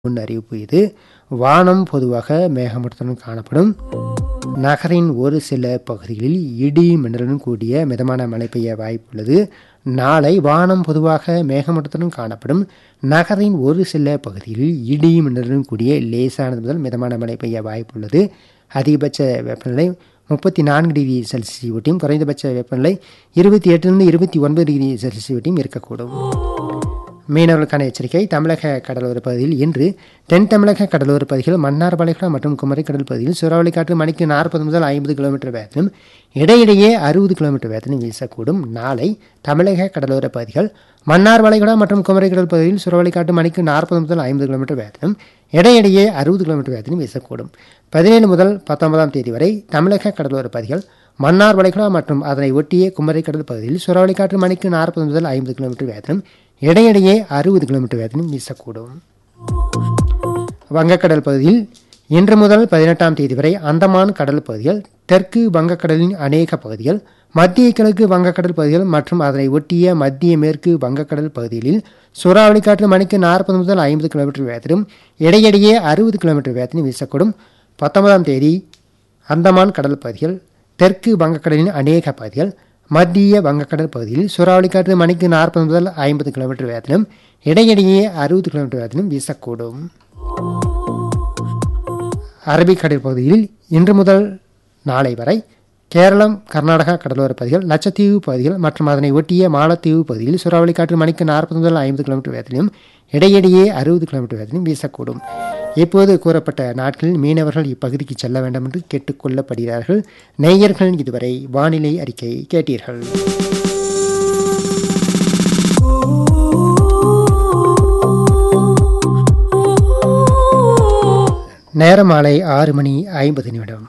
முன் அறிவிப்பு இது வானம் பொதுவாக மேகமூட்டத்துடன் காணப்படும் நகரின் ஒரு சில பகுதிகளில் இடி மின்னலுடன் கூடிய மிதமான மழை பெய்ய வாய்ப்புள்ளது நாளை வானம் பொதுவாக மேகமூட்டத்துடன் காணப்படும் நகரின் ஒரு சில பகுதிகளில் இடி மின்னலுடன் கூடிய லேசானது முதல் மிதமான மழை பெய்ய வாய்ப்புள்ளது அதிகபட்ச வெப்பநிலை முப்பத்தி நான்கு டிகிரி செல்சியஸ் ஒட்டியும் குறைந்தபட்ச வெப்பநிலை இருபத்தி எட்டுலேருந்து இருபத்தி ஒன்பது டிகிரி செல்சியஸ் ஒட்டியும் இருக்கக்கூடும் மீனவர்களுக்கான எச்சரிக்கை தமிழக கடலோர பகுதியில் இன்று தென் தமிழக கடலோர பகுதிகள் மன்னார் வளைகுடா மற்றும் குமரி கடல் பகுதியில் சூறாவளி காற்று மணிக்கு நாற்பது முதல் ஐம்பது கிலோமீட்டர் வேகத்திலும் இடையிடையே அறுபது கிலோமீட்டர் வேகத்திலும் வீசக்கூடும் நாளை தமிழக கடலோர பகுதிகள் மன்னார் வளைகுடா மற்றும் குமரி கடல் பகுதியில் சூறாவளி காற்று மணிக்கு நாற்பது முதல் ஐம்பது கிலோமீட்டர் வேகத்திலும் இடையிடையே அறுபது கிலோமீட்டர் வேகத்திலும் வீசக்கூடும் பதினேழு முதல் பத்தொன்பதாம் தேதி வரை தமிழக கடலோர பகுதிகள் மன்னார் வளைகுடா மற்றும் அதனை ஒட்டிய குமரி கடல் பகுதியில் சூறாவளி காற்று மணிக்கு நாற்பது முதல் ஐம்பது கிலோமீட்டர் வேகத்திலும் இடையிடையே அறுபது கிலோமீட்டர் வேகத்திலும் வீசக்கூடும் வங்கக்கடல் பகுதியில் இன்று முதல் பதினெட்டாம் தேதி வரை அந்தமான் கடல் பகுதிகள் தெற்கு வங்கக்கடலின் அநேக பகுதிகள் மத்திய கிழக்கு வங்கக்கடல் பகுதிகள் மற்றும் அதனை ஒட்டிய மத்திய மேற்கு வங்கக்கடல் பகுதிகளில் சூறாவளி காற்று மணிக்கு நாற்பது முதல் ஐம்பது கிலோமீட்டர் வேகத்திலும் இடையிடையே அறுபது கிலோமீட்டர் வேகத்திலும் வீசக்கூடும் பத்தொன்பதாம் தேதி அந்தமான் கடல் பகுதிகள் தெற்கு வங்கக்கடலின் அநேக பகுதிகள் மத்திய வங்கக்கடல் பகுதியில் சூறாவளி காற்று மணிக்கு நாற்பது முதல் ஐம்பது கிலோமீட்டர் வேகத்திலும் இடையிடையே அறுபது கிலோமீட்டர் வேகத்திலும் வீசக்கூடும் அரபிக்கடல் பகுதியில் இன்று முதல் நாளை வரை கேரளம் கர்நாடகா கடலோர பகுதிகள் லட்சத்தீவு பகுதிகள் மற்றும் அதனை ஒட்டிய மாலத்தீவு பகுதியில் சூறாவளி காற்று மணிக்கு நாற்பது முதல் ஐம்பது கிலோமீட்டர் வேகத்திலும் இடையிடையே அறுபது கிலோமீட்டர் வேகத்திலும் வீசக்கூடும் இப்போது கூறப்பட்ட நாட்களில் மீனவர்கள் இப்பகுதிக்கு செல்ல வேண்டும் என்று கேட்டுக்கொள்ளப்படுகிறார்கள் நேயர்கள் இதுவரை வானிலை அறிக்கை கேட்டீர்கள் நேரம் மாலை ஆறு மணி ஐம்பது நிமிடம்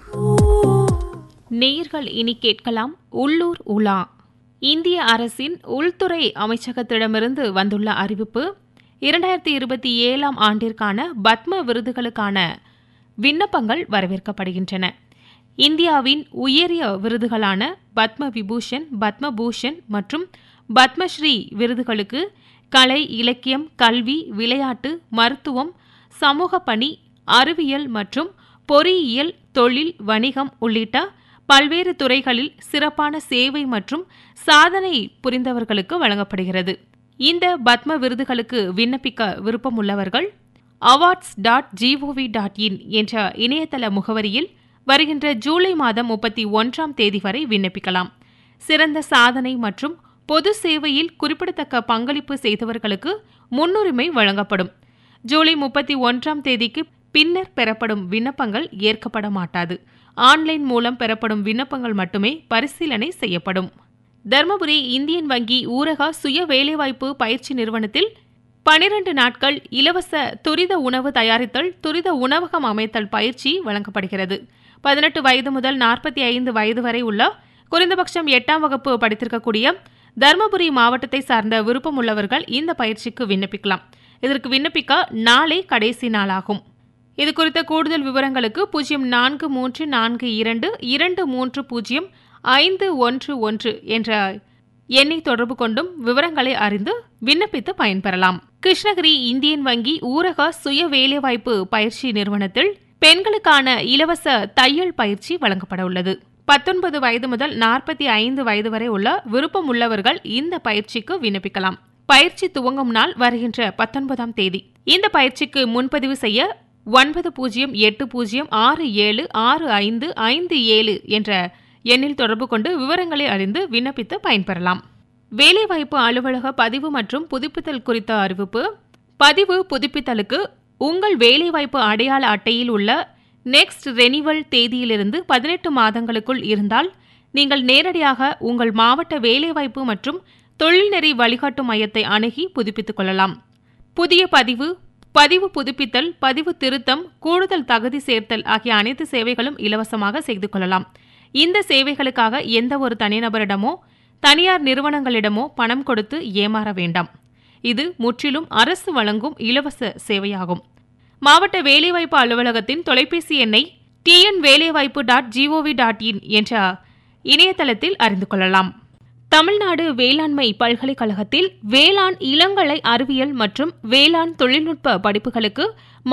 நேயர்கள் இனி கேட்கலாம் உள்ளூர் உலா இந்திய அரசின் உள்துறை அமைச்சகத்திடமிருந்து வந்துள்ள அறிவிப்பு இரண்டாயிரத்தி இருபத்தி ஏழாம் ஆண்டிற்கான பத்ம விருதுகளுக்கான விண்ணப்பங்கள் வரவேற்கப்படுகின்றன இந்தியாவின் உயரிய விருதுகளான பத்ம விபூஷன் பத்ம பூஷன் மற்றும் பத்மஸ்ரீ விருதுகளுக்கு கலை இலக்கியம் கல்வி விளையாட்டு மருத்துவம் சமூக பணி அறிவியல் மற்றும் பொறியியல் தொழில் வணிகம் உள்ளிட்ட பல்வேறு துறைகளில் சிறப்பான சேவை மற்றும் சாதனை புரிந்தவர்களுக்கு வழங்கப்படுகிறது இந்த பத்ம விருதுகளுக்கு விண்ணப்பிக்க விருப்பமுள்ளவர்கள் awards dot G O V dot in என்ற இணையதள முகவரியில் வருகின்ற ஜூலை மாதம் முப்பத்தி ஒன்றாம் தேதி வரை விண்ணப்பிக்கலாம் சிறந்த சாதனை மற்றும் பொது சேவையில் குறிப்பிடத்தக்க பங்களிப்பு செய்தவர்களுக்கு முன்னுரிமை வழங்கப்படும் ஜூலை முப்பத்தி ஒன்றாம் தேதிக்கு பின்னர் பெறப்படும் விண்ணப்பங்கள் ஏற்கப்பட மாட்டாது ஆன்லைன் மூலம் பெறப்படும் விண்ணப்பங்கள் மட்டுமே பரிசீலனை செய்யப்படும் தருமபுரி இந்தியன் வங்கி ஊரக சுய வேலைவாய்ப்பு பயிற்சி நிறுவனத்தில் பனிரண்டு நாட்கள் இலவச துரித உணவு தயாரித்தல் துரித உணவகம் அமைத்தல் பயிற்சி வழங்கப்படுகிறது பதினெட்டு வயது முதல் நாற்பத்தி ஐந்து வயது வரை உள்ள குறைந்தபட்சம் எட்டாம் வகுப்பு படித்திருக்கக்கூடிய தருமபுரி மாவட்டத்தை சார்ந்த விருப்பமுள்ளவர்கள் இந்த பயிற்சிக்கு விண்ணப்பிக்கலாம் இதற்கு விண்ணப்பிக்க நாளை கடைசி நாளாகும் இது குறித்த கூடுதல் விவரங்களுக்கு பூஜ்ஜியம் நான்கு மூன்று நான்கு இரண்டு இரண்டு மூன்று பூஜ்ஜியம் ஐந்து ஒன்று ஒன்று என்ற எண்ணை தொடர்பு கொண்டும் விவரங்களை அறிந்து விண்ணப்பித்து பயன்பெறலாம் கிருஷ்ணகிரி இந்தியன் வங்கி ஊரக சுய வேலைவாய்ப்பு பயிற்சி நிறுவனத்தில் பெண்களுக்கான இலவச தையல் பயிற்சி வழங்கப்பட உள்ளது பத்தொன்பது வயது முதல் நாற்பத்தி ஐந்து வயது வரை உள்ள விருப்பம் உள்ளவர்கள் இந்த பயிற்சிக்கு விண்ணப்பிக்கலாம் பயிற்சி துவங்கும் நாள் வருகின்ற பத்தொன்பதாம் தேதி இந்த பயிற்சிக்கு முன்பதிவு செய்ய ஒன்பது பூஜ்ஜியம் எட்டு பூஜ்ஜியம் ஆறு ஏழு ஆறு ஐந்து ஐந்து ஏழு என்ற எண்ணில் தொடர்பு கொண்டு விவரங்களை அறிந்து விண்ணப்பித்து பயன்பெறலாம் வேலைவாய்ப்பு அலுவலக பதிவு மற்றும் புதுப்பித்தல் குறித்த அறிவிப்பு பதிவு புதுப்பித்தலுக்கு உங்கள் வேலைவாய்ப்பு அடையாள அட்டையில் உள்ள நெக்ஸ்ட் ரெனிவல் தேதியிலிருந்து பதினெட்டு மாதங்களுக்குள் இருந்தால் நீங்கள் நேரடியாக உங்கள் மாவட்ட வேலைவாய்ப்பு மற்றும் தொழில்நெறி வழிகாட்டு மையத்தை அணுகி புதுப்பித்துக் கொள்ளலாம் புதிய பதிவு பதிவு புதுப்பித்தல் பதிவு திருத்தம் கூடுதல் தகுதி சேர்த்தல் ஆகிய அனைத்து சேவைகளும் இலவசமாக செய்து கொள்ளலாம் இந்த சேவைகளுக்காக எந்த ஒரு தனிநபரிடமோ தனியார் நிறுவனங்களிடமோ பணம் கொடுத்து ஏமாற வேண்டாம் இது முற்றிலும் அரசு வழங்கும் இலவச சேவையாகும் மாவட்ட வேலைவாய்ப்பு அலுவலகத்தின் தொலைபேசி எண்ணை டிஎன் வேலைவாய்ப்பு டாட் ஜிஓவி டாட் இன் என்ற இணையதளத்தில் அறிந்து கொள்ளலாம் தமிழ்நாடு வேளாண்மை பல்கலைக்கழகத்தில் வேளாண் இளங்கலை அறிவியல் மற்றும் வேளாண் தொழில்நுட்ப படிப்புகளுக்கு